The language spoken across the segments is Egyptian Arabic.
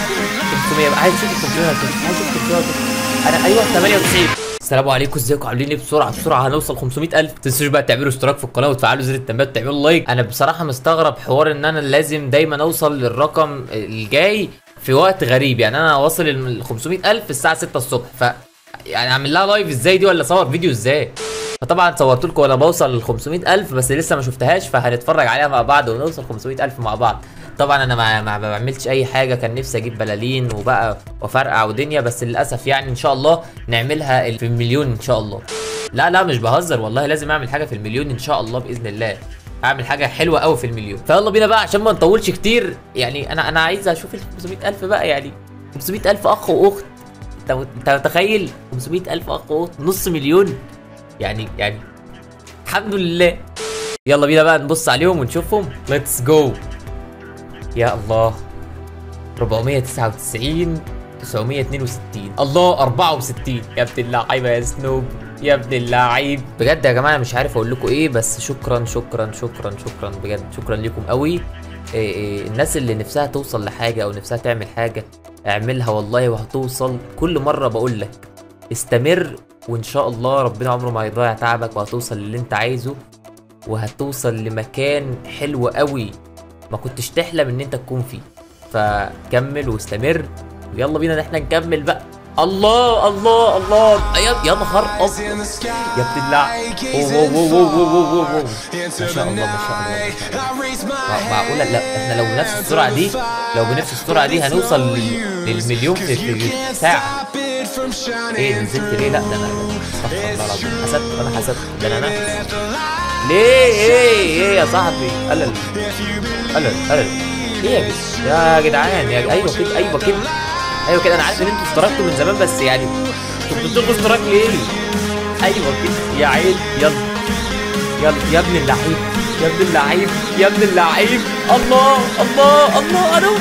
500 بقى. عايز اشوف ال 500 عايز اشوف ال 500 انا ايوه 98 السلام عليكم ازيكم عاملين ايه بسرعه بسرعه هنوصل 500000 ما تنسوش بقى تعملوا اشتراك في القناه وتفعلوا زر التنبيهات وتعملوا لايك انا بصراحه مستغرب حوار ان انا لازم دايما اوصل للرقم الجاي في وقت غريب يعني انا واصل ال 500000 الساعه 6 الصبح ف يعني اعمل لها لايف ازاي دي ولا اصور فيديو ازاي فطبعا صورت لكم وانا بوصل ل 500000 بس لسه ما شفتهاش فهنتفرج عليها مع بعض ونوصل 500000 مع بعض طبعا انا ما, ما بعملش اي حاجه كان نفسي اجيب بلالين وبقى وفرقع ودنيا بس للاسف يعني ان شاء الله نعملها في المليون ان شاء الله لا لا مش بهزر والله لازم اعمل حاجه في المليون ان شاء الله باذن الله اعمل حاجه حلوه قوي في المليون فيلا بينا بقى عشان ما نطولش كتير يعني انا انا عايز اشوف ال 500000 بقى يعني 500000 اخ واخت انت انت متخيل 500000 اخ واخت نص مليون يعني يعني الحمد لله يلا بينا بقى نبص عليهم ونشوفهم ليتس جو يا الله 499 962 الله 64 يا ابن اللعيبه يا سنوب يا ابن اللعيب بجد يا جماعه مش عارف اقول لكم ايه بس شكرا شكرا شكرا شكرا بجد شكرا لكم قوي إيه إيه الناس اللي نفسها توصل لحاجه او نفسها تعمل حاجه اعملها والله وهتوصل كل مره بقول لك استمر وان شاء الله ربنا عمره ما هيضيع تعبك وهتوصل للي انت عايزه وهتوصل لمكان حلو قوي ما كنتش تحلم ان انت تكون فيه فكمل واستمر ويلا بينا ان احنا نكمل بقى الله الله الله يا يا نهار ابيض يا ابن الله أوه، أوه، أوه، أوه، أوه، أوه، أوه. ما شاء الله ما شاء الله ما شاء الله مع- معقولة لا احنا لو بنفس السرعة دي لو بنفس السرعة دي هنوصل لل- للمليون في في ساعة ايه نزلت ليه لا ده انا استغفر الله العظيم حسدت انا حسدت ده انا نفس ليه ايه ايه يا صاحبي قلل قلل قلل ايه يا جد- يا جدعان يا ايوه كده ايوه كده ايوه كده انا عارف ان انتوا اشتركتوا من زمان بس يعني انتوا بتطلبوا اشتراك ليه؟ ايوه كده يا عيل يلا يلا يا ابن اللعيب يا ابن اللعيب يا ابن اللعيب الله الله الله انا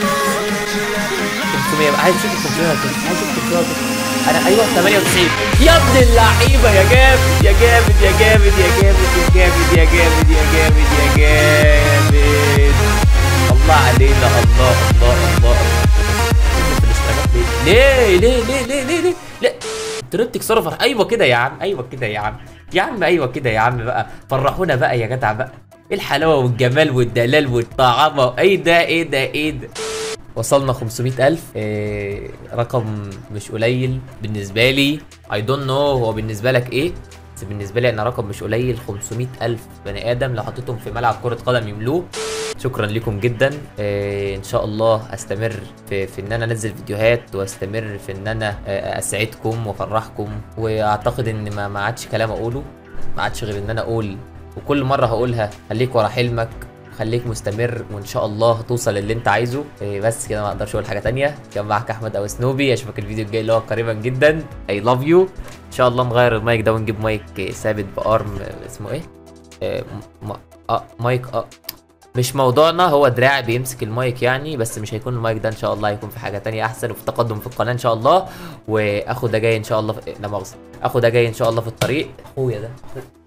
500 بقى. عايز اشوف ال 500 عايز اشوف ال 500 انا ايوه 98 يا ابن اللعيبه يا جامد يا جامد يا جامد يا جامد يا جامد يا جامد يا جامد يا جامد الله علينا الله الله الله في الاشتراكات ليه؟ ليه ليه ليه ليه ليه ليه تريد تكسروا فرح ايوه كده يا عم ايوه كده يا عم يا عم ايوه كده يا عم بقى فرحونا بقى يا جدع بقى ايه الحلاوه والجمال والدلال والطعامه ايه ده ايه ده ايه ده وصلنا 500000 إيه رقم مش قليل بالنسبه لي اي دونت نو هو بالنسبه لك ايه بس بالنسبه لي انا رقم مش قليل 500000 بني ادم لو حطيتهم في ملعب كره قدم يملوه شكرا لكم جدا إيه ان شاء الله استمر في, في ان انا انزل فيديوهات واستمر في ان انا آه، اسعدكم وافرحكم واعتقد ان ما ما عادش كلام اقوله ما عادش غير ان انا اقول وكل مره هقولها خليك ورا حلمك خليك مستمر وان شاء الله هتوصل للي انت عايزه إيه بس كده ما اقدرش اقول حاجه تانية كان معاك احمد او سنوبي اشوفك الفيديو الجاي اللي هو قريبا جدا اي لاف يو ان شاء الله نغير المايك ده ونجيب مايك ثابت بارم اسمه ايه إيه، م- م- اه مايك اه مش موضوعنا هو دراع بيمسك المايك يعني بس مش هيكون المايك ده ان شاء الله هيكون في حاجه تانية احسن وفي تقدم في القناه ان شاء الله واخو ده جاي ان شاء الله في... لا مؤاخذه اخو ده جاي ان شاء الله في الطريق اخويا ده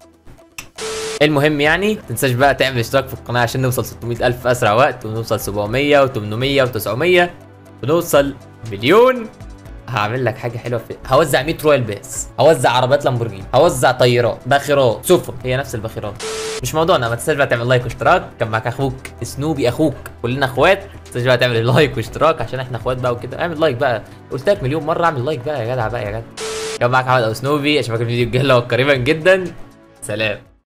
المهم يعني تنساش بقى تعمل اشتراك في القناه عشان نوصل 600 الف في اسرع وقت ونوصل 700 و800 و900 ونوصل مليون هعمل لك حاجه حلوه في هوزع 100 رويال باس هوزع عربيات لامبورجيني هوزع طيارات باخرات سفن هي نفس الباخرات مش موضوعنا ما تنساش بقى تعمل لايك واشتراك كان معاك اخوك سنوبي اخوك كلنا اخوات ما تنساش بقى تعمل لايك واشتراك عشان احنا اخوات بقى وكده اعمل لايك بقى قلت لك مليون مره اعمل لايك بقى يا جدع بقى يا جدع كان معاك احمد او سنوبي اشوفك الفيديو الجاي اللي هو قريبا جدا سلام